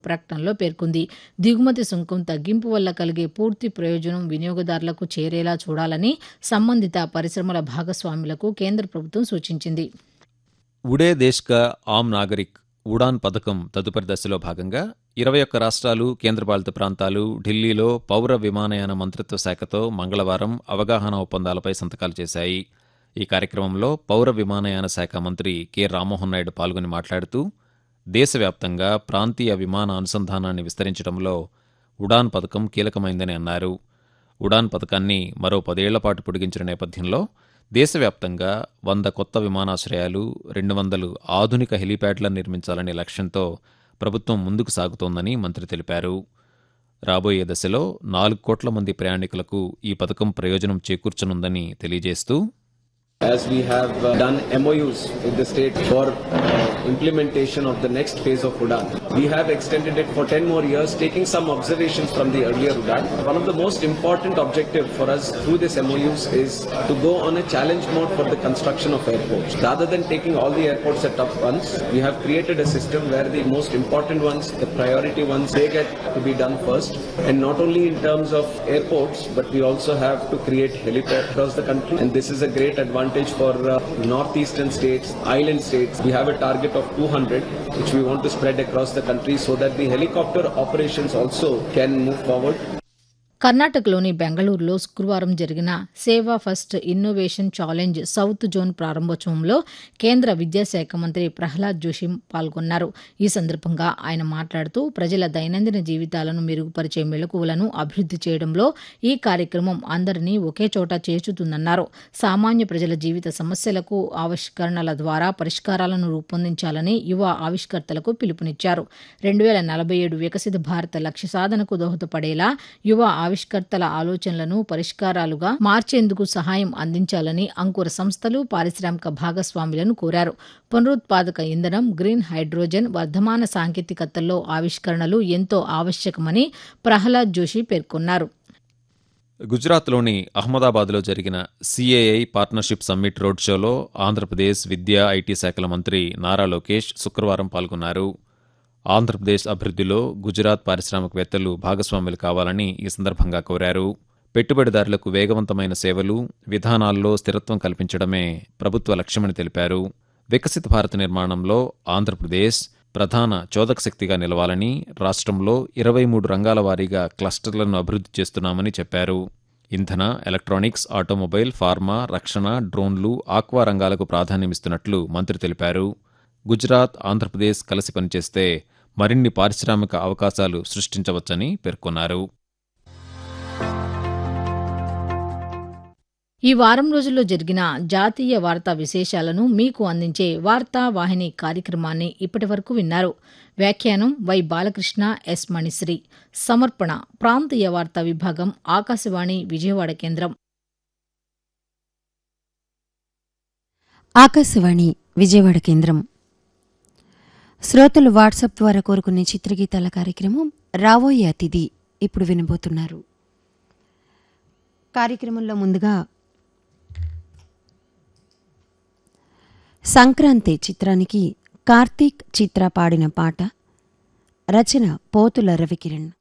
ప్రకటనలో పేర్కొంది దిగుమతి సుంకం తగ్గింపు వల్ల కలిగే పూర్తి ప్రయోజనం వినియోగదారులకు చేరేలా చూడాలని సంబంధిత పరిశ్రమల భాగస్వాములకు కేంద్ర ప్రభుత్వం సూచించింది ఉడే దేశ్ కా ఆమ్ నాగరిక్ ఉడాన్ పథకం తదుపరి దశలో భాగంగా ఇరవై ఒక్క రాష్ట్రాలు కేంద్రపాలిత ప్రాంతాలు ఢిల్లీలో పౌర విమానయాన మంత్రిత్వ శాఖతో మంగళవారం అవగాహన ఒప్పందాలపై సంతకాలు చేశాయి ఈ కార్యక్రమంలో పౌర విమానయాన శాఖ మంత్రి కె రామ్మోహన్ నాయుడు పాల్గొని మాట్లాడుతూ దేశవ్యాప్తంగా ప్రాంతీయ విమాన అనుసంధానాన్ని విస్తరించడంలో ఉడాన్ పథకం కీలకమైందని అన్నారు ఉడాన్ పథకాన్ని మరో పదేళ్ల పాటు పొడిగించిన నేపథ్యంలో దేశవ్యాప్తంగా వంద కొత్త విమానాశ్రయాలు రెండు వందలు ఆధునిక హెలీప్యాడ్లను నిర్మించాలనే లక్ష్యంతో ప్రభుత్వం ముందుకు సాగుతోందని మంత్రి తెలిపారు రాబోయే దశలో నాలుగు కోట్ల మంది ప్రయాణికులకు ఈ పథకం ప్రయోజనం చేకూర్చనుందని తెలియజేస్తూ As we have uh, done MOUs with the state for uh, implementation of the next phase of UDAN, we have extended it for 10 more years, taking some observations from the earlier UDAN. One of the most important objective for us through this MOUs is to go on a challenge mode for the construction of airports. Rather than taking all the airports at up once, we have created a system where the most important ones, the priority ones, they get to be done first. And not only in terms of airports, but we also have to create helipad across the country. And this is a great advantage for uh, northeastern states, island states. We have a target of 200, which we want to spread across the country so that the helicopter operations also can move forward. కర్ణాటకలోని బెంగళూరులో శుక్రవారం జరిగిన Seva first innovation challenge south zone ప్రారంభోత్సవంలో కేంద్ర విద్యాశాఖ మంత్రి ప్రహ్లాద్ జోషి పాల్గొన్నారు ఈ సందర్భంగా ఆయన మాట్లాడుతూ ప్రజల దైనందిన జీవితాలను మెరుగుపరిచే మెళకువలను అభివృద్ది చేయడంలో ఈ కార్యక్రమం అందరినీ ఒకే చోట చేర్చుతుందన్నారు సామాన్య ప్రజల జీవిత సమస్యలకు ఆవిష్కరణల ద్వారా పరిష్కారాలను రూపొందించాలని యువ ఆవిష్కర్తలకు పిలుపునిచ్చారు రెండు వేల నలభై ఏడు వికసిత భారత లక్ష్య సాధనకు దోహదపడేలా యువ ఆవిష్కర్తల ఆలోచనలను పరిష్కారాలుగా మార్చేందుకు సహాయం అందించాలని అంకుర సంస్థలు పారిశ్రామిక భాగస్వాములను కోరారు పునరుత్పాదక ఇంధనం గ్రీన్ హైడ్రోజన్ వర్ధమాన సాంకేతికతల్లో ఆవిష్కరణలు ఎంతో ఆవశ్యకమని ప్రహ్లాద్ జోషి పేర్కొన్నారు గుజరాత్లోని అహ్మదాబాద్లో జరిగిన సిఏఐ పార్ట్నర్షిప్ సమ్మిట్ రోడ్ షోలో ఆంధ్రప్రదేశ్ విద్యా ఐటీ శాఖల మంత్రి నారా లోకేష్ శుక్రవారం పాల్గొన్నారు ఆంధ్రప్రదేశ్ అభివృద్ధిలో గుజరాత్ పారిశ్రామికవేత్తలు భాగస్వాములు కావాలని ఈ సందర్భంగా కోరారు పెట్టుబడిదారులకు వేగవంతమైన సేవలు విధానాల్లో స్థిరత్వం కల్పించడమే ప్రభుత్వ లక్ష్యమని తెలిపారు వికసిత భారత నిర్మాణంలో ఆంధ్రప్రదేశ్ ప్రధాన చోదక శక్తిగా నిలవాలని రాష్ట్రంలో ఇరవై మూడు రంగాల వారీగా క్లస్టర్లను అభివృద్ధి చేస్తున్నామని చెప్పారు ఇంధన ఎలక్ట్రానిక్స్ ఆటోమొబైల్ ఫార్మా రక్షణ డ్రోన్లు ఆక్వా రంగాలకు ప్రాధాన్యమిస్తున్నట్లు మంత్రి తెలిపారు గుజరాత్ ఆంధ్రప్రదేశ్ కలిసి పనిచేస్తే మరిన్ని పారిశ్రామిక అవకాశాలు సృష్టించవచ్చని పేర్కొన్నారు ఈ వారం రోజుల్లో జరిగిన జాతీయ వార్తా విశేషాలను మీకు అందించే వార్తా వాహిని కార్యక్రమాన్ని ఇప్పటి వరకు విన్నారు వ్యాఖ్యానం వై బాలకృష్ణ ఎస్ మణిశ్రీ సమర్పణ ప్రాంతీయ వార్తా విభాగం ఆకాశవాణి విజయవాడ కేంద్రం ఆకాశవాణి విజయవాడ కేంద్రం శ్రోతలు వాట్సాప్ ద్వారా కోరుకునే చిత్రగీతాల కార్యక్రమం రాబోయే అతిథి ఇప్పుడు వినబోతున్నారు కార్యక్రమంలో ముందుగా సంక్రాంతి చిత్రానికి కార్తీక్ చిత్ర పాడిన పాట రచన పోతుల రవికిరణ్